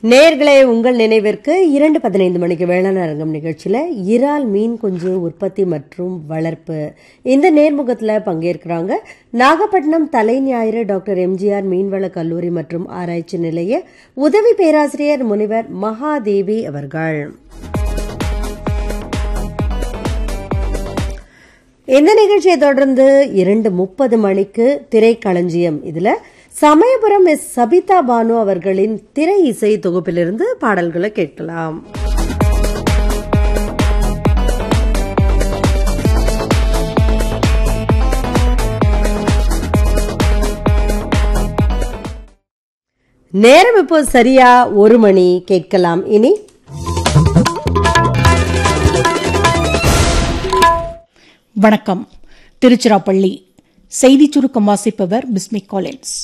நேர்களே உங்கள் நினைவிற்கு இரண்டு பதினைந்து மணிக்கு வேளாண் அரங்கம் நிகழ்ச்சியில் இறால் மீன் குஞ்சு உற்பத்தி மற்றும் வளர்ப்பு இந்த நேர்முகத்தில் பங்கேற்கிறாங்க நாகப்பட்டினம் தலை ஞாயிறு டாக்டர் எம்ஜிஆர் மீன்வள கல்லூரி மற்றும் ஆராய்ச்சி நிலைய உதவி பேராசிரியர் முனிவர் மகாதேவி அவர்கள் இந்த நிகழ்ச்சியை தொடர்ந்து இரண்டு முப்பது மணிக்கு திரைக்களஞ்சியம் இதுல சமயபுரம் எஸ் சபிதா பானு அவர்களின் திரை இசை தொகுப்பிலிருந்து பாடல்களை கேட்கலாம் நேரம் இப்போ சரியா ஒரு மணி கேட்கலாம் இனி வணக்கம் திருச்சிராப்பள்ளி செய்திச் சுருக்கம் வாசிப்பவர் பிஸ்மி காலின்ஸ்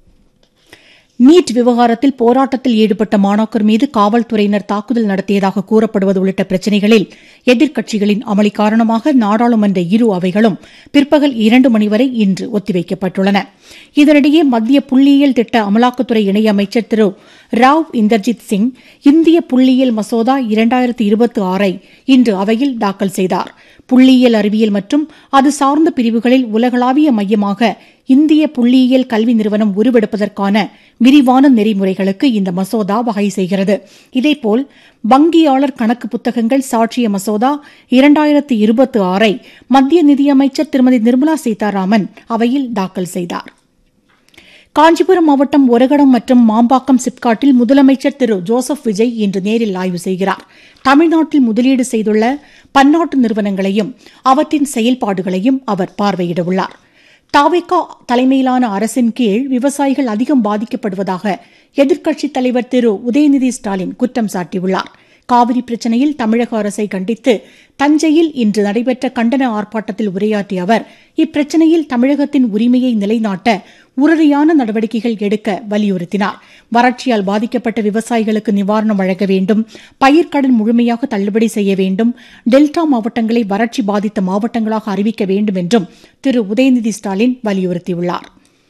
நீட் விவகாரத்தில் போராட்டத்தில் ஈடுபட்ட மாணாக்கர் மீது காவல்துறையினர் தாக்குதல் நடத்தியதாக கூறப்படுவது உள்ளிட்ட பிரச்சினைகளில் எதிர்க்கட்சிகளின் அமளி காரணமாக நாடாளுமன்ற இரு அவைகளும் பிற்பகல் இரண்டு மணி வரை இன்று ஒத்திவைக்கப்பட்டுள்ளன இதனிடையே மத்திய புள்ளியியல் திட்ட அமலாக்கத்துறை இணையமைச்சர் திரு ராவ் இந்தர்ஜித் சிங் இந்திய புள்ளியியல் மசோதா இரண்டாயிரத்து இருபத்தி ஆறை இன்று அவையில் தாக்கல் செய்தார் புள்ளியியல் அறிவியல் மற்றும் அது சார்ந்த பிரிவுகளில் உலகளாவிய மையமாக இந்திய புள்ளியியல் கல்வி நிறுவனம் உருவெடுப்பதற்கான விரிவான நெறிமுறைகளுக்கு இந்த மசோதா வகை செய்கிறது இதேபோல் வங்கியாளர் கணக்கு புத்தகங்கள் சாட்சிய மசோதா இரண்டாயிரத்து இருபத்தி ஆறை மத்திய நிதியமைச்சர் திருமதி நிர்மலா சீதாராமன் அவையில் தாக்கல் செய்தார் காஞ்சிபுரம் மாவட்டம் ஒரகடம் மற்றும் மாம்பாக்கம் சிப்காட்டில் முதலமைச்சர் திரு ஜோசப் விஜய் இன்று நேரில் ஆய்வு செய்கிறார் தமிழ்நாட்டில் முதலீடு செய்துள்ள பன்னாட்டு நிறுவனங்களையும் அவற்றின் செயல்பாடுகளையும் அவர் பார்வையிடவுள்ளார் தாவேகா தலைமையிலான அரசின் கீழ் விவசாயிகள் அதிகம் பாதிக்கப்படுவதாக எதிர்க்கட்சித் தலைவர் திரு உதயநிதி ஸ்டாலின் குற்றம் சாட்டியுள்ளார் காவிரி பிரச்சினையில் தமிழக அரசை கண்டித்து தஞ்சையில் இன்று நடைபெற்ற கண்டன ஆர்ப்பாட்டத்தில் உரையாற்றிய அவர் இப்பிரச்சினையில் தமிழகத்தின் உரிமையை நிலைநாட்ட உறுதியான நடவடிக்கைகள் எடுக்க வலியுறுத்தினார் வறட்சியால் பாதிக்கப்பட்ட விவசாயிகளுக்கு நிவாரணம் வழங்க வேண்டும் பயிர்க்கடன் முழுமையாக தள்ளுபடி செய்ய வேண்டும் டெல்டா மாவட்டங்களை வறட்சி பாதித்த மாவட்டங்களாக அறிவிக்க வேண்டும் என்றும் திரு உதயநிதி ஸ்டாலின் வலியுறுத்தியுள்ளார்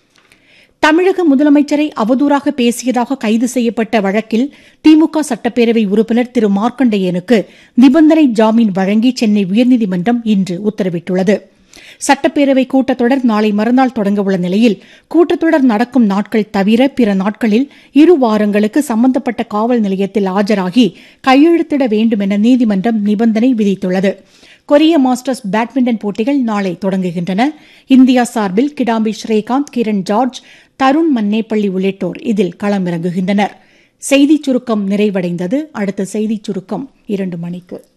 தமிழக முதலமைச்சரை அவதூறாக பேசியதாக கைது செய்யப்பட்ட வழக்கில் திமுக சட்டப்பேரவை உறுப்பினர் திரு மார்க்கண்டேயனுக்கு நிபந்தனை ஜாமீன் வழங்கி சென்னை உயர்நீதிமன்றம் இன்று உத்தரவிட்டுள்ளது சட்டப்பேரவை கூட்டத்தொடர் நாளை மறுநாள் தொடங்கவுள்ள நிலையில் கூட்டத்தொடர் நடக்கும் நாட்கள் தவிர பிற நாட்களில் இரு வாரங்களுக்கு சம்பந்தப்பட்ட காவல் நிலையத்தில் ஆஜராகி கையெழுத்திட வேண்டும் என நீதிமன்றம் நிபந்தனை விதித்துள்ளது கொரிய மாஸ்டர்ஸ் பேட்மிண்டன் போட்டிகள் நாளை தொடங்குகின்றன இந்தியா சார்பில் கிடாம்பி ஸ்ரீகாந்த் கிரண் ஜார்ஜ் தருண் மன்னேப்பள்ளி உள்ளிட்டோர் இதில் களமிறங்குகின்றனர் செய்திச் சுருக்கம் நிறைவடைந்தது அடுத்த செய்திச் சுருக்கம் இரண்டு மணிக்கு